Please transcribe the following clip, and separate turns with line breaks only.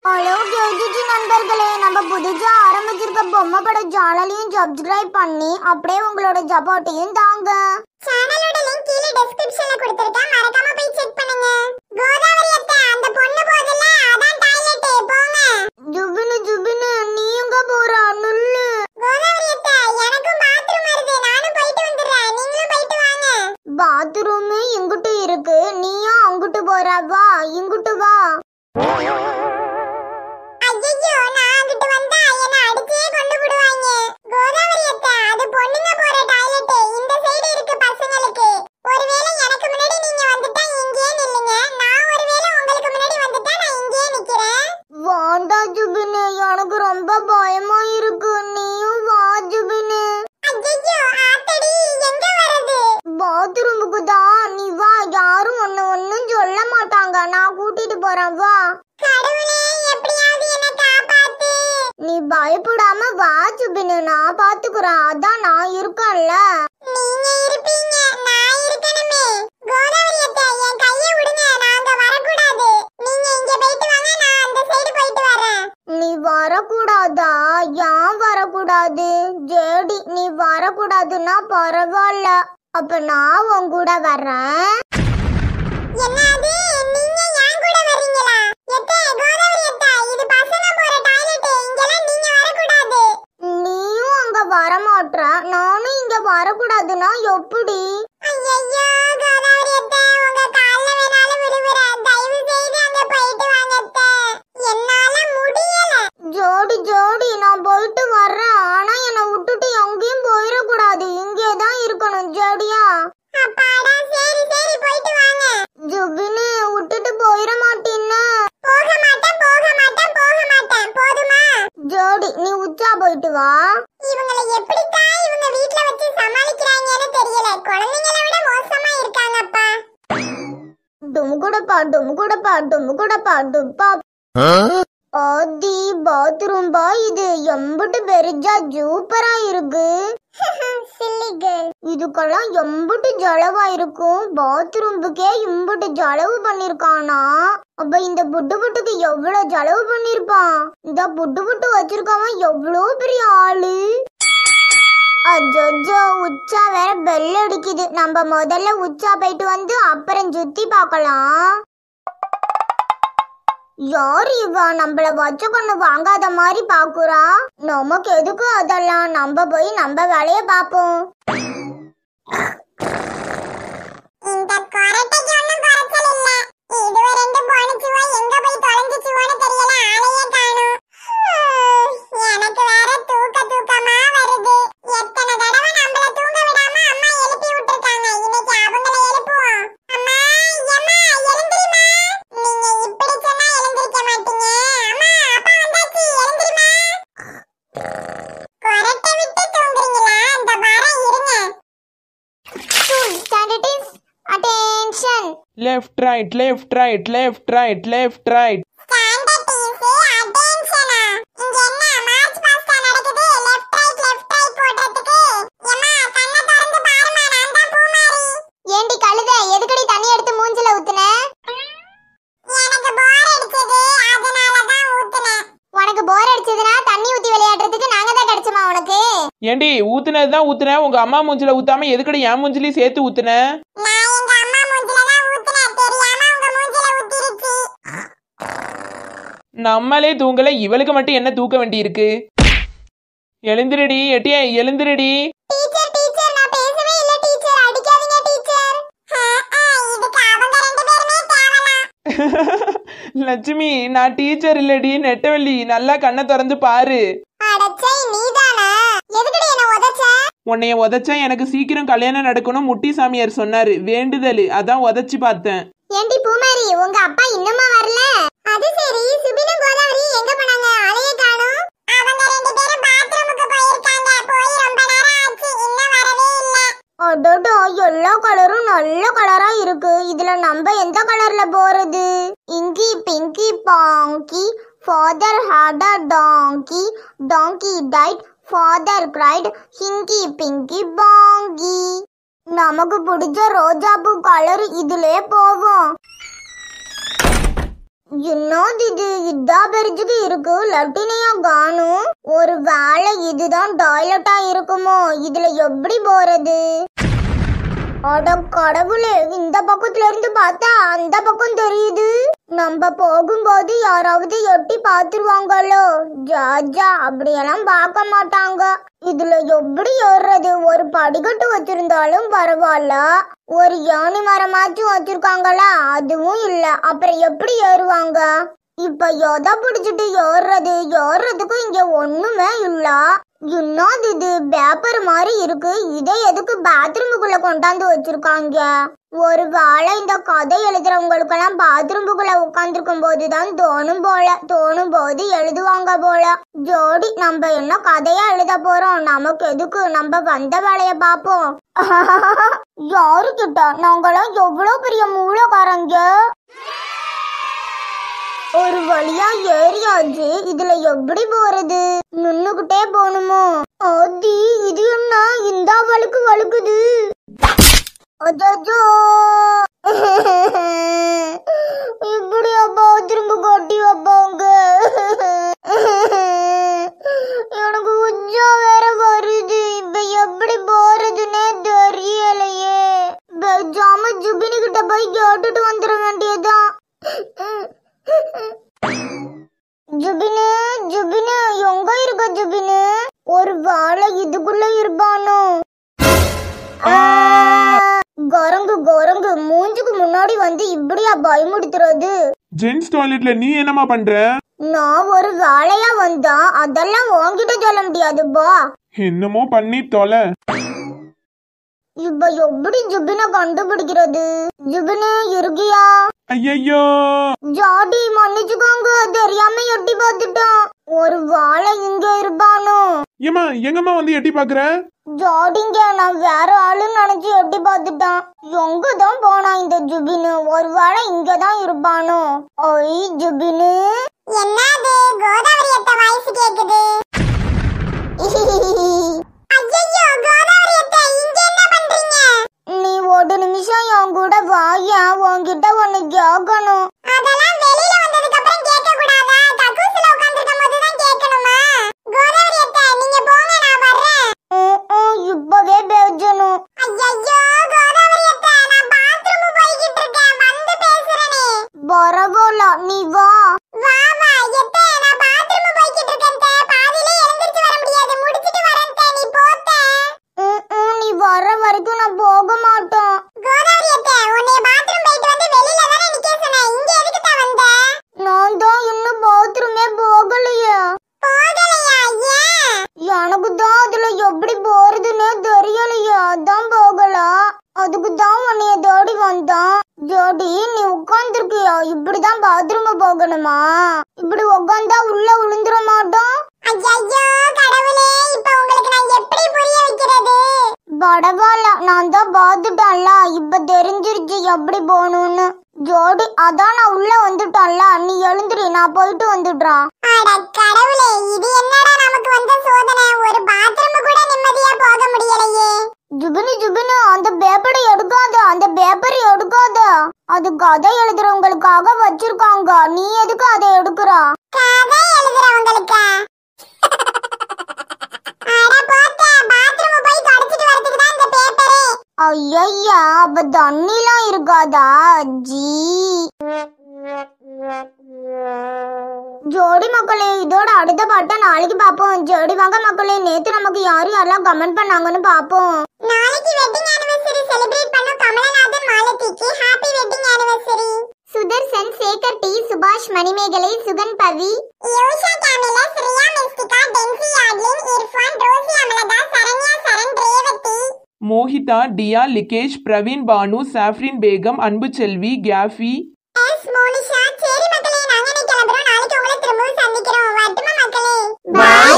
Hello கேஜிஜி நண்பர்களே நம்ம புதுசா ஆரம்பிச்சிருக்க பொம்மை பட சேனலையும் சப்ஸ்கிரைப் பண்ணி அப்படியே உங்களோட சப்போர்ட்டையும் தாங்க சேனலோட லிங்க் கீழே டெஸ்கிரிப்ஷன்ல கொடுத்திருக்கேன் மறக்காம போய் செக் பண்ணுங்க கோதாவரி அத்தை அந்த பொண்ணு போதல அதான் டாய்லெட் போங்க ஜுபினு ஜுபினு நீ எங்க போற நுல்லு கோதாவரி அத்தை எனக்கும் பாத்ரூம் வருது நானும் போயிட்டு வந்துடுறேன் நீங்களும் போயிட்டு வாங்க பாத்ரூம் இங்குட்டு இருக்கு நீயும் அங்குட்டு போற வா இங்குட்டு வா ஐயோ நான் அங்கிட்டு வந்தா என்ன அடிச்சே கொண்டு விடுவாங்க கோதாவரி அத்தை அது பொண்ணுங்க போற டாய்லெட் இந்த சைடு இருக்கு பசங்களுக்கு ஒருவேளை எனக்கு முன்னாடி நீங்க வந்துட்டா இங்கேயே நில்லுங்க நான் ஒருவேளை உங்களுக்கு முன்னாடி வந்துட்டா நான் இங்கேயே நிக்கிறேன் வாண்டா ஜுபினு எனக்கு ரொம்ப பயமா இருக்கு நீயும் வா ஜுபினு ஐயோ ஆத்தடி எங்க வரது பாத்ரூமுக்கு தான் நீ வா யாரும் ஒண்ணு ஒண்ணும் சொல்ல மாட்டாங்க நான் கூட்டிட்டு போறேன் வா கடவுளே எப்படியாவது என்ன காப்பாத்து நீ பயப்படாம வா சுபினு நான் பாத்துக்கிறேன் அதான் நான் இருக்கேன்ல நீங்க இருப்பீங்க நான் இருக்கணுமே கோதாவரி அத்தை என் கையை விடுங்க நாங்க வரக்கூடாது நீங்க இங்க போயிட்டு வாங்க நான் அந்த சைடு போயிட்டு வரேன் நீ வரக்கூடாதா ஏன் வரக்கூடாது ஜேடி நீ வரக்கூடாதுன்னா பரவாயில்ல அப்ப நான் உன் கூட வரேன் என்னது நீங்க ஏன் கூட வர்றீங்களா எத்தே கோதாவரி அத்தா இது பசங்க போற டாய்லெட் இங்கெல்லாம் நீங்க வரக்கூடாது நீயும் அங்க வர மாட்ற நானும் இங்க வரக்கூடாதுன்னா எப்படி ஐயோ கோதாவரி அத்தா உங்க கால்ல வேணாலும் விழுவுறேன் தயவு செய்து அங்க போயிட்டு வாங்க அத்தா என்னால முடியல ஜோடி ஜோடி நான் போயிட்டு வர்றேன் ஆனா என்னை விட்டுட்டு எங்கேயும் போயிடக்கூடாது இங்கே தான் இருக்கணும் ஜோடியா அப்பாடா சரி சரி போயிட்டு வாங்க ஜுபினு விட்டுட்டு போயிட மாட்டீன்னு போக மாட்டேன் போக மாட்டேன் போக மாட்டேன் போதுமா ஜோடி நீ உச்சா போயிட்டு வா இவங்களை எப்படித்தான் இவங்க வீட்ல வச்சு சமாளிக்கிறாங்கன்னு தெரியல குழந்தைங்களை விட மோசமா இருக்காங்கப்பா டுமுகுடப்பா டுமுகுடப்பா டுமுகுடப்பா டுப்பா ஆதி பாத்ரூம் பா இது எம்புட்டு பெருஜா சூப்பரா இருக்கு சில்லி கேர்ள் இதுக்கெல்லாம் எம்புட்டு ஜலவா இருக்கும் பாத்ரூமுக்கே இம்புட்டு ஜலவு பண்ணிருக்கானா அப்ப இந்த புட்டு புட்டுக்கு எவ்வளவு ஜலவு பண்ணிருப்பான் இந்த புட்டு புட்டு வச்சிருக்கவன் எவ்வளவு பெரிய ஆளு அஜோ உச்சா வேற பெல் அடிக்குது நம்ம முதல்ல உச்சா போயிட்டு வந்து அப்புறம் சுத்தி பார்க்கலாம் யார் இவ நம்மள வச்ச கொண்டு வாங்காத மாதிரி பாக்குறா நமக்கு எதுக்கு அதெல்லாம் நம்ம போய் நம்ம வேலைய பாப்போம் இந்த கொரட்டைக்கு ஒண்ணும் குறைச்சல் இல்ல இதுவ ரெண்டு போனுச்சுவோ எங்க போய் தொலைஞ்சிச்சுவோன்னு தெரியல ஆளையே காணும் எனக்கு வேற தூக்க தூக்கமா வருது எத்தனை தடவை நம்மள தூங்க விடாம அம்மா எழுப்பி விட்டுருக்காங்க இன்னைக்கு அவங்கள எழுப்புவோம் அம்மா எம்மா எழுந்திரிமா நீங்க இப்படி சொன்னா எழுந்திருக்க மாட்டீங்க அம்மா அப்பா வந்தாச்சு எழுந்திரிமா கொரட்டை விட்டு தூங்குறீங்களா இந்த வாரம் இருங்க standard is attention
left right left right left right left right
standard is அட்டென்ஷனா இங்க என்ன மார்ச் பாஸ்டா நடக்குது லெஃப்ட் ரைட் லெஃப்ட் ரைட் போடுறதுக்கு எம்மா கண்ணை திறந்து பாருமா நான் தான் பூமாரி ஏண்டி கழுத எதுக்கடி தண்ணி எடுத்து மூஞ்சில ஊத்துன எனக்கு போர் அடிச்சது அதனால தான் ஊத்துனேன் உனக்கு போர் அடிச்சதுனா தண்ணி ஊத்தி விளையாடுறதுக்கு நாங்க தான் கிடைச்சோமா உனக்கு
ஏண்டி ஊத்துனது தான் ஊத்துன உங்க அம்மா மூஞ்சில ஊத்தாம எதுக்கடி என் மூஞ்சிலையும் சேர்த்து ஊத்துன
நான் எங்க அம்மா மூஞ்சில தான் ஊத்துனேன் தெரியாம உங்க மூஞ்சில ஊத்திருச்சு
நம்மளே தூங்கல இவளுக்கு மட்டும் என்ன தூக்க வேண்டி இருக்கு எழுந்திரடி எட்டியே எழுந்திரடி
டீச்சர் டீச்சர் நான் பேசவே இல்ல டீச்சர் அடிக்காதீங்க டீச்சர் இதுக்கு அவங்க ரெண்டு பேருமே தேவலாம்
லட்சுமி நான் டீச்சர் இல்லடி நெட்டவள்ளி நல்லா கண்ணை திறந்து பாரு
அடச்சை நீதானா எதுக்குடி என்ன உதைச்ச
உன்னைய உதைச்சா எனக்கு சீக்கிரம் கல்யாணம் நடக்கணும் முட்டி சாமியார் சொன்னாரு வேண்டுதல் அதான் உதைச்சு பார்த்தேன்
ஏண்டி பூமாரி உங்க அப்பா இன்னுமா வரல அது சரி சுபினும் கோதாவரி எங்க போனாங்க ஆளையே காணோம் அவங்க ரெண்டு பேரும் பாத்ரூமுக்கு போயிருக்காங்க போய் ரொம்ப நேரம் ஆச்சு இன்னும் வரவே இல்ல அடடா எல்லா கலரும் நல்ல கலரா இருக்கு இதுல நம்ம எந்த கலர்ல போறது inky pinky ponky father had a donkey donkey died father cried inky pinky ponky நமக்கு பிடிச்ச ரோஜா பூ கலர் இதுலயே போவோம்
என்னது இது இதா பெருசுக்கு இருக்கு லட்டினியா காணும் ஒரு வேளை இதுதான் டாய்லெட்டா இருக்குமோ இதுல எப்படி போறது அட கடவுளே இந்த பக்கத்துல இருந்து பார்த்தா அந்த பக்கம் தெரியுது நம்ம போகும்போது யாராவது எட்டி பாத்துருவாங்களோ ஜாஜா அப்படியெல்லாம் பார்க்க மாட்டாங்க இதுல எப்படி ஏறுறது ஒரு படிக்கட்டு வச்சிருந்தாலும் பரவாயில்ல ஒரு யானி மரமாச்சும் வச்சிருக்காங்களா அதுவும் இல்ல அப்புறம் எப்படி ஏறுவாங்க இப்ப எதை பிடிச்சிட்டு ஏறுறது ஏறுறதுக்கு இங்க ஒண்ணுமே இல்ல என்னது இது பேப்பர் மாதிரி இருக்கு இதை எதுக்கு பாத்ரூமுக்குள்ள கொண்டாந்து வச்சிருக்காங்க ஒரு வேளை இந்த கதை எழுதுறவங்களுக்கெல்லாம் பாத்ரூமுக்குள்ள உட்காந்துருக்கும் போதுதான் தோணும் போல தோணும் போது எழுதுவாங்க போல ஜோடி நம்ம என்ன கதையா எழுத போறோம் நமக்கு எதுக்கு நம்ம வந்த வேலைய பாப்போம் யாருக்கிட்ட நாங்களாம் எவ்வளவு பெரிய மூலக்காரங்க ஒரு வழியா ஏறியாச்சு இதுல எப்படி போறது நின்னுகிட்டே போகணுமோ ஆதி இது என்ன இந்த வழுக்கு வழுக்குது அச்சோ இப்படி அப்பா திரும்ப கொட்டி வைப்பாங்க எனக்கு உச்சம் வேற வருது இப்ப எப்படி போறதுன்னே தெரியலையே பேசாம ஜுபினி கிட்ட போய் கேட்டுட்டு வந்துட வேண்டியதுதான் ஜுபினு ஜுபினு எங்க இருக்க ஜுபினு ஒரு வாழை இதுக்குள்ள இருப்பானோ ஆ, குரங்கு குரங்கு மூஞ்சுக்கு முன்னாடி வந்து இப்படியா பயமுடுத்துறது
ஜென்ஸ் டாய்லெட்ல நீ என்னம்மா பண்ற
நான் ஒரு வேலையா வந்தா அதெல்லாம் உன்கிட்ட சொல்ல முடியாதுப்பா
என்னமோ பண்ணி தொலை
இப்ப எப்படி ஜுபினை கண்டுபிடிக்கிறது ஜுபினு இருக்கியா
ஐயையோ
ஜாடி மன்னிச்சுக்கோங்க தெரியாம எட்டி பார்த்துட்டான் ஒரு வாழை இங்க இருப்பானோ
ஏமா எங்கம்மா வந்து எட்டி பாக்குற
ஜாடிங்க நான் வேற ஆளுன்னு நினைச்சு எட்டி பார்த்துட்டான் எங்க தான் போனான் இந்த ஜுபினு ஒரு வேளை இங்க தான் இருப்பானோ ஒய் ஜுபினு
என்னது கோதாவரி அத்தை வாய்ஸ் கேக்குது ஐயோ கோதாவரி அத்தை இங்க என்ன பண்றீங்க
நீ ஒரு நிமிஷம் என் கூட வாயா உன்கிட்ட ஒண்ணு கேட்கணும்
அதெல்லாம் வெளியில வந்ததுக்கு அப்புறம் கேட்க கூடாதா கக்கூஸ்ல உட்கார்ந்திருக்கும் போது தான் கேட்கணுமா கோதாவரி அத்தை நீங்க போங்க நான் வர்றேன்
உம், உம், இப்பவே பேசணும்
ஐயோ கோதாவரி அத்தை நான் பாத்ரூம் போய்கிட்டு இருக்கேன் வந்து பேசுறேனே
பரவாயில்ல நீ வா
வா வா எத்தை நான் பாத்ரூம் போய்கிட்டு இருக்கேன் தே பாதியிலே எழுந்திருச்சு வர முடியாது முடிச்சிட்டு வரேன் தே நீ போத்தே
உம், உம், நீ வர்ற வரைக்கும் நான் போக மாட்டோம்
கோதாவரி அத்தை உன்னை பாத்ரூம் போயிட்டு வந்து வெளியில தானே நிக்க சொன்னேன் இங்க எதுக்கு தான் வந்த
நான் தான் இன்னும் பாத்ரூமே போகலையே
போகலையா ஏன்
எனக்கு தான் அதுல எப்படி போறதுன்னே தெரியலையே அதான் போகல அதுக்கு தான் உன்னைய தேடி வந்தான் ஜோடி நீ உட்கார்ந்துருக்கியா இப்படிதான் பாத்ரூம் போகணுமா இப்படி உட்காந்தா உள்ள விழுந்துட மாட்டோம்
ஐயோ கடவுளே இப்ப உங்களுக்கு நான் எப்படி புரிய வைக்கிறது
பரவாயில்ல நான் தான் பார்த்துட்டேன்ல இப்ப தெரிஞ்சிருச்சு எப்படி போகணும்னு ஜோடி அதான் நான் உள்ள வந்துட்டேன்ல நீ எழுந்துரு நான் போயிட்டு வந்துடுறான்
அட கடவுளே இது என்னடா நமக்கு வந்த சோதனை ஒரு பாத்ரூம் கூட நிம்மதியா போக முடியலையே
ஜுபினு ஜுபினு அந்த பேப்பரை எடுக்காத அந்த பேப்பரை எடுக்காத அது கதை எழுதுறவங்களுக்காக வச்சிருக்காங்க நீ எதுக்கு அதை எடுக்கிறா
கதை எழுதுறவங்களுக்கு அட போத்த பாத்ரூம் போய் தொடச்சிட்டு வரதுக்கு தான் இந்த பேப்பரே
ஐயா அப்ப தண்ணிலாம் இருக்காதா ஜீ ஜோடி மக்களே இதோட அடுத்த பாட்டை நாளைக்கு பார்ப்போம் ஜோடி வாங்க மக்களே நேத்து நமக்கு யாரு யாரெல்லாம் கமெண்ட் பண்ணாங்கன்னு பார்ப்போம்
நாளைக்கு வெட்டிங் ஆனிவர்சரி செலிப்ரேட் பண்ணும் கமலநாதன் மாலதிக்கு happy wedding anniversary
Sudarshan Sekar D சுபாஷ் மணிமேகலை சுகன் பவி
யோஷா கேமில ஸ்ரியா மிஸ்டிகா டென்சி யாட்லின் இர்ஃபான் ரோசி அமலதா சரண்யா சரண் ரேவதி
மோஹிதா டியா லிகேஷ் பிரவீன் பானு சாஃப்ரின் பேகம் அன்பு செல்வி கியாஃபி
எஸ் மோனிஷா சரி மக்களே நாங்க இன்னைக்கு கிளம்புறோம் நாளைக்கு உங்களை திரும்பவும் சந்திக்கிறோம் வரட்டுமா மக்களே
Bye.